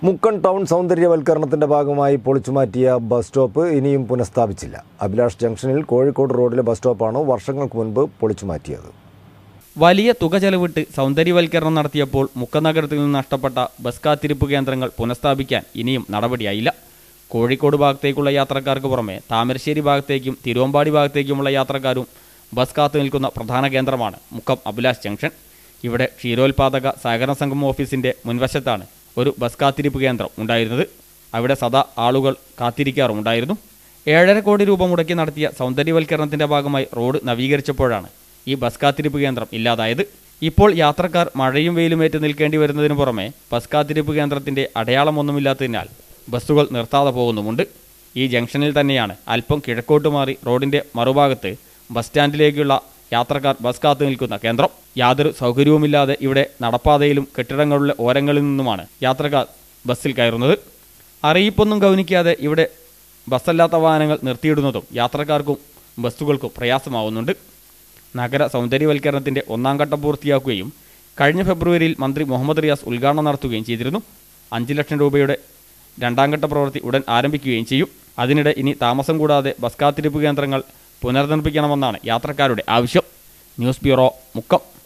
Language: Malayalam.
മുക്കൺ ടൗൺ സൗന്ദര്യവൽക്കരണത്തിന്റെ ഭാഗമായി പൊളിച്ചുമാറ്റിയ ബസ് സ്റ്റോപ്പ് ഇനിയും പുനഃസ്ഥാപിച്ചില്ല അഭിലാഷ് ജംഗ്ഷനിൽ കോഴിക്കോട് റോഡിലെ ബസ് സ്റ്റോപ്പാണ് വർഷങ്ങൾക്ക് മുൻപ് പൊളിച്ചുമാറ്റിയത് വലിയ തുക ചെലവിട്ട് സൗന്ദര്യവൽക്കരണം നടത്തിയപ്പോൾ മുക്കനഗരത്തിൽ നിന്ന് നഷ്ടപ്പെട്ട ബസ് കാത്തിരിപ്പ് കേന്ദ്രങ്ങൾ പുനഃസ്ഥാപിക്കാൻ ഇനിയും നടപടിയായില്ല കോഴിക്കോട് ഭാഗത്തേക്കുള്ള യാത്രക്കാർക്ക് പുറമെ താമരശ്ശേരി ഭാഗത്തേക്കും തിരുവമ്പാടി ഭാഗത്തേക്കുമുള്ള യാത്രക്കാരും ബസ് കാത്തു നിൽക്കുന്ന പ്രധാന കേന്ദ്രമാണ് മുക്കം അഭിലാഷ് ജംഗ്ഷൻ ഇവിടെ ക്ഷീരോത്പാദക സഹകരണ സംഘം ഓഫീസിന്റെ മുൻവശത്താണ് ഒരു ബസ് കാത്തിരിപ്പ് കേന്ദ്രം ഉണ്ടായിരുന്നത് അവിടെ സദാ ആളുകൾ കാത്തിരിക്കാറുമുണ്ടായിരുന്നു ഏഴര കോടി രൂപ മുടക്കി നടത്തിയ സൗന്ദര്യവൽക്കരണത്തിന്റെ ഭാഗമായി റോഡ് നവീകരിച്ചപ്പോഴാണ് ഈ ബസ് കാത്തിരിപ്പ് കേന്ദ്രം ഇല്ലാതായത് ഇപ്പോൾ യാത്രക്കാർ മഴയും വെയിലുമേറ്റ് നിൽക്കേണ്ടി വരുന്നതിന് പുറമെ ബസ് കാത്തിരിപ്പ് കേന്ദ്രത്തിന്റെ അടയാളമൊന്നുമില്ലാത്തതിനാൽ ബസ്സുകൾ നിർത്താതെ പോകുന്നുമുണ്ട് ഈ ജംഗ്ഷനിൽ തന്നെയാണ് അല്പം കിഴക്കോട്ട് മാറി റോഡിന്റെ മറുഭാഗത്ത് ബസ് സ്റ്റാൻഡിലേക്കുള്ള യാത്രക്കാർ ബസ് കാത്തു നിൽക്കുന്ന കേന്ദ്രം യാതൊരു സൗകര്യവുമില്ലാതെ ഇവിടെ നടപ്പാതയിലും കെട്ടിടങ്ങളുടെ ഓരങ്ങളിൽ നിന്നുമാണ് യാത്രക്കാർ ബസ്സിൽ കയറുന്നത് അറിയിപ്പൊന്നും ഗൗനിക്കാതെ ഇവിടെ ബസ്സല്ലാത്ത വാഹനങ്ങൾ നിർത്തിയിടുന്നതും യാത്രക്കാർക്കും ബസ്സുകൾക്കും പ്രയാസമാവുന്നുണ്ട് നഗര സൗന്ദര്യവൽക്കരണത്തിന്റെ ഒന്നാം ഘട്ടം പൂർത്തിയാക്കുകയും കഴിഞ്ഞ ഫെബ്രുവരിയിൽ മന്ത്രി മുഹമ്മദ് റിയാസ് ഉദ്ഘാടനം നടത്തുകയും ചെയ്തിരുന്നു അഞ്ച് ലക്ഷം രൂപയുടെ രണ്ടാം ഘട്ട പ്രവൃത്തി ഉടൻ ആരംഭിക്കുകയും ചെയ്യും അതിനിടെ ഇനി താമസം കൂടാതെ ബസ് കാത്തിരിപ്പ് കേന്ദ്രങ്ങൾ പുനർനിർമ്മിക്കണമെന്നാണ് യാത്രക്കാരുടെ ആവശ്യം ന്യൂസ് ബ്യൂറോ മുക്കം